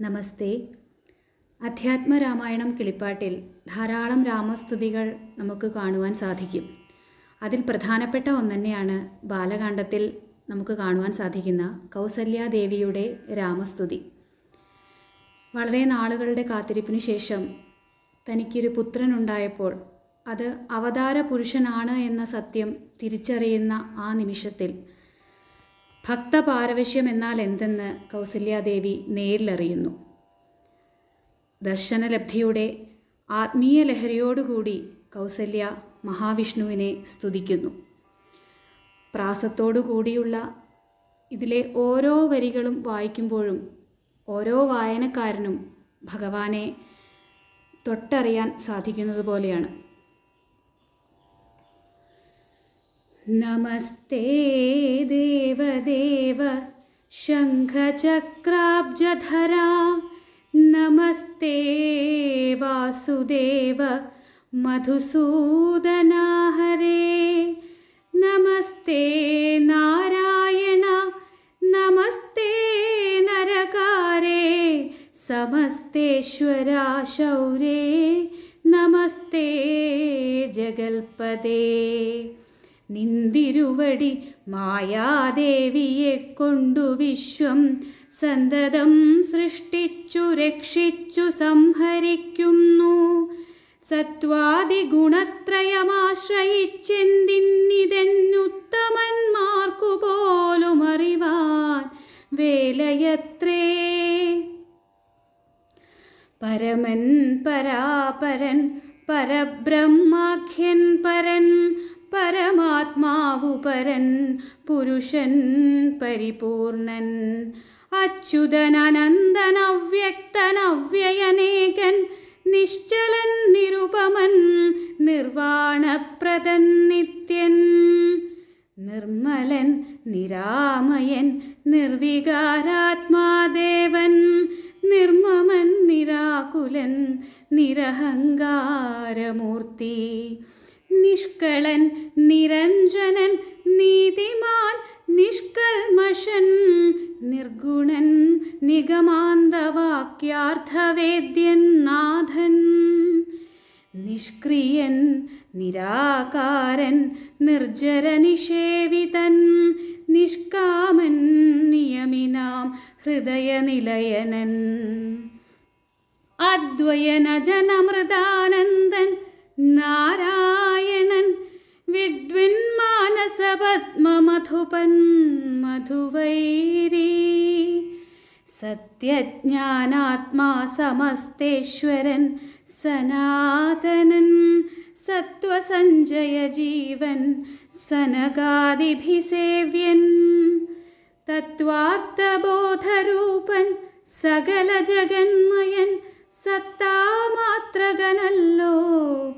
നമസ്തേ അധ്യാത്മരാമായണം കിളിപ്പാട്ടിൽ ധാരാളം രാമസ്തുതികൾ നമുക്ക് കാണുവാൻ സാധിക്കും അതിൽ പ്രധാനപ്പെട്ട ഒന്നുതന്നെയാണ് ബാലകാണ്ഡത്തിൽ നമുക്ക് കാണുവാൻ സാധിക്കുന്ന കൗസല്യാദേവിയുടെ രാമസ്തുതി വളരെ നാളുകളുടെ കാത്തിരിപ്പിന് ശേഷം തനിക്കൊരു പുത്രനുണ്ടായപ്പോൾ അത് അവതാര പുരുഷനാണ് എന്ന സത്യം തിരിച്ചറിയുന്ന ആ നിമിഷത്തിൽ ഭക്തപാരവശ്യം എന്നാൽ എന്തെന്ന് കൗസല്യാദേവി നേരിലറിയുന്നു ദർശനലബ്ധിയുടെ ആത്മീയ ലഹരിയോടുകൂടി കൗസല്യ മഹാവിഷ്ണുവിനെ സ്തുതിക്കുന്നു പ്രാസത്തോടു കൂടിയുള്ള ഇതിലെ ഓരോ വരികളും വായിക്കുമ്പോഴും ഓരോ വായനക്കാരനും ഭഗവാനെ തൊട്ടറിയാൻ സാധിക്കുന്നത് പോലെയാണ് നമസ്തേ ദേവദേവ ശംഖചക്രാബ്ജധരാ നമസ്തേ വാസുദേവ മധുസൂദനാ ഹരേ നമസ്തേ നാരായണ നമസ്തേ നരകാരേ സമസ്തേശ്വരാ ശൗരേ നമസ്തേ ജഗൽപദേ നിന്തിരുവടി മായാദേവിയെ കൊണ്ടു വിശ്വം സന്തതം സൃഷ്ടിച്ചു രക്ഷിച്ചു സംഹരിക്കുന്നു സത്വാദിഗുണത്രയമാശ്രയിച്ചെന്തിന്നിതെന്നുത്തമന്മാർക്കു പോലും അറിവാൻ വേലയത്രേ പരമൻ പരാപരൻ പരബ്രഹ്മാഖ്യൻ പരൻ പരമാത്മാവു പരൻ പുരുഷൻ പരിപൂർണൻ അച്യുതനനന്ദൻ അവ്യക്തൻ അവ്യയനേകൻ നിശ്ചലൻ നിരുപമൻ നിർവാണപ്രദൻ നിത്യൻ നിർമ്മലൻ നിരാമയൻ നിർവികാരാത്മാദേവൻ നിർമ്മമൻ നിരാകുലൻ നിരഹങ്കാരമൂർത്തി നിഷ്കളൻ നിരഞ്ജനൻ നീതിമാൻ നിഷ്കൽമഷൻ നിർഗുണൻ നിഗമാന്തവാക്യാർത്ഥവേദ്യൻ നാഥൻ നിഷ്ക്രിയൻ നിരാകാരൻ നിർജരനിഷേവിതൻ നിഷ്കാമൻ നിയമിനാം ഹൃദയനിലയനൻ അദ്വയനജനമൃതാനന്ദൻ നാരായണൻ വിഡ്വിൻ മാനസപത്മമധുപൻ മധുവൈരീ സത്യജ്ഞാനാത്മാ സമസ്തേശ്വരൻ സനാതനൻ സത്വസഞ്ജയ ജീവൻ സനകാദിഭിസേവ്യൻ തത്വാർത്ഥബോധരൂപൻ സകല ജഗന്മയൻ സത്താമാത്രകനല്ലോ